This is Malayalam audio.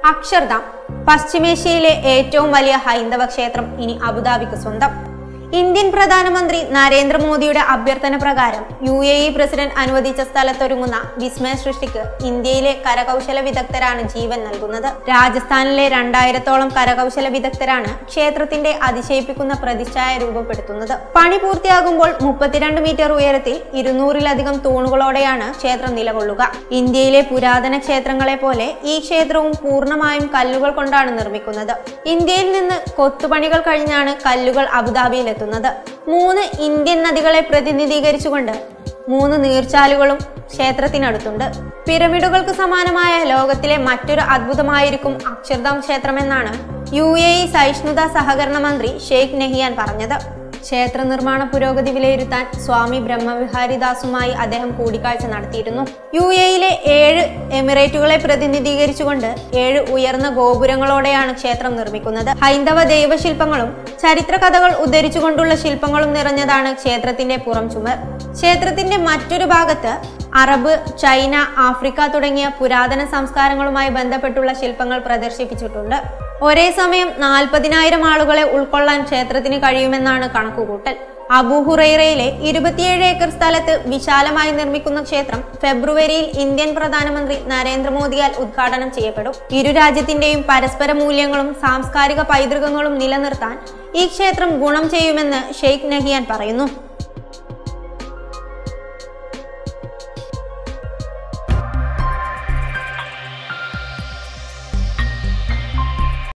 അക്ഷർധാം പശ്ചിമേഷ്യയിലെ ഏറ്റവും വലിയ ഹൈന്ദവ ക്ഷേത്രം ഇനി അബുദാബിക്ക് സ്വന്തം ഇന്ത്യൻ പ്രധാനമന്ത്രി നരേന്ദ്രമോദിയുടെ അഭ്യർത്ഥന പ്രകാരം യു എ ഇ പ്രസിഡന്റ് അനുവദിച്ച സ്ഥലത്തൊരുങ്ങുന്ന വിസ്മയ സൃഷ്ടിക്ക് ഇന്ത്യയിലെ കരകൗശല വിദഗ്ധരാണ് ജീവൻ നൽകുന്നത് രാജസ്ഥാനിലെ രണ്ടായിരത്തോളം കരകൗശല വിദഗ്ധരാണ് ക്ഷേത്രത്തിന്റെ അതിശയിപ്പിക്കുന്ന പ്രതിച്ഛായ രൂപപ്പെടുത്തുന്നത് പണി പൂർത്തിയാകുമ്പോൾ മുപ്പത്തിരണ്ട് മീറ്റർ ഉയരത്തിൽ ഇരുന്നൂറിലധികം തൂണുകളോടെയാണ് ക്ഷേത്രം നിലകൊള്ളുക ഇന്ത്യയിലെ പുരാതന ക്ഷേത്രങ്ങളെ പോലെ ഈ ക്ഷേത്രവും പൂർണ്ണമായും കല്ലുകൾ കൊണ്ടാണ് നിർമ്മിക്കുന്നത് ഇന്ത്യയിൽ നിന്ന് കൊത്തുപണികൾ കഴിഞ്ഞാണ് കല്ലുകൾ അബുദാബിയിലെത്തുന്നത് മൂന്ന് ഇന്ത്യൻ നദികളെ പ്രതിനിധീകരിച്ചുകൊണ്ട് മൂന്ന് നീർച്ചാലുകളും ക്ഷേത്രത്തിനടുത്തുണ്ട് പിരമിഡുകൾക്ക് സമാനമായ ലോകത്തിലെ മറ്റൊരു അത്ഭുതമായിരിക്കും അക്ഷർധാം ക്ഷേത്രമെന്നാണ് യു എ ഇ സഹിഷ്ണുത സഹകരണ മന്ത്രി ഷെയ്ഖ് നെഹിയാൻ പറഞ്ഞത് ക്ഷേത്ര നിർമ്മാണ പുരോഗതി വിലയിരുത്താൻ സ്വാമി ബ്രഹ്മവിഹാരിദാസുമായി അദ്ദേഹം കൂടിക്കാഴ്ച നടത്തിയിരുന്നു യു എയിലെ ഏഴ് എമിറേറ്റുകളെ പ്രതിനിധീകരിച്ചുകൊണ്ട് ഏഴ് ഉയർന്ന ഗോപുരങ്ങളോടെയാണ് ക്ഷേത്രം നിർമ്മിക്കുന്നത് ഹൈന്ദവ ദൈവശില്പങ്ങളും ചരിത്ര കഥകൾ ഉദ്ധരിച്ചുകൊണ്ടുള്ള ശില്പങ്ങളും നിറഞ്ഞതാണ് ക്ഷേത്രത്തിന്റെ പുറം ചുമർ ക്ഷേത്രത്തിന്റെ മറ്റൊരു ഭാഗത്ത് അറബ് ചൈന ആഫ്രിക്ക തുടങ്ങിയ പുരാതന സംസ്കാരങ്ങളുമായി ബന്ധപ്പെട്ടുള്ള ശില്പങ്ങൾ പ്രദർശിപ്പിച്ചിട്ടുണ്ട് ഒരേ സമയം നാൽപ്പതിനായിരം ആളുകളെ ഉൾക്കൊള്ളാൻ ക്ഷേത്രത്തിന് കഴിയുമെന്നാണ് കണക്കുകൂട്ടൽ അബുഹുറൈറയിലെ ഇരുപത്തിയേഴ് ഏക്കർ സ്ഥലത്ത് വിശാലമായി നിർമ്മിക്കുന്ന ക്ഷേത്രം ഫെബ്രുവരിയിൽ ഇന്ത്യൻ പ്രധാനമന്ത്രി നരേന്ദ്രമോദിയാൽ ഉദ്ഘാടനം ചെയ്യപ്പെടും ഇരു രാജ്യത്തിന്റെയും പരസ്പര മൂല്യങ്ങളും സാംസ്കാരിക പൈതൃകങ്ങളും നിലനിർത്താൻ ഈ ക്ഷേത്രം ഗുണം ചെയ്യുമെന്ന് ഷെയ്ഖ് നഹിയാൻ പറയുന്നു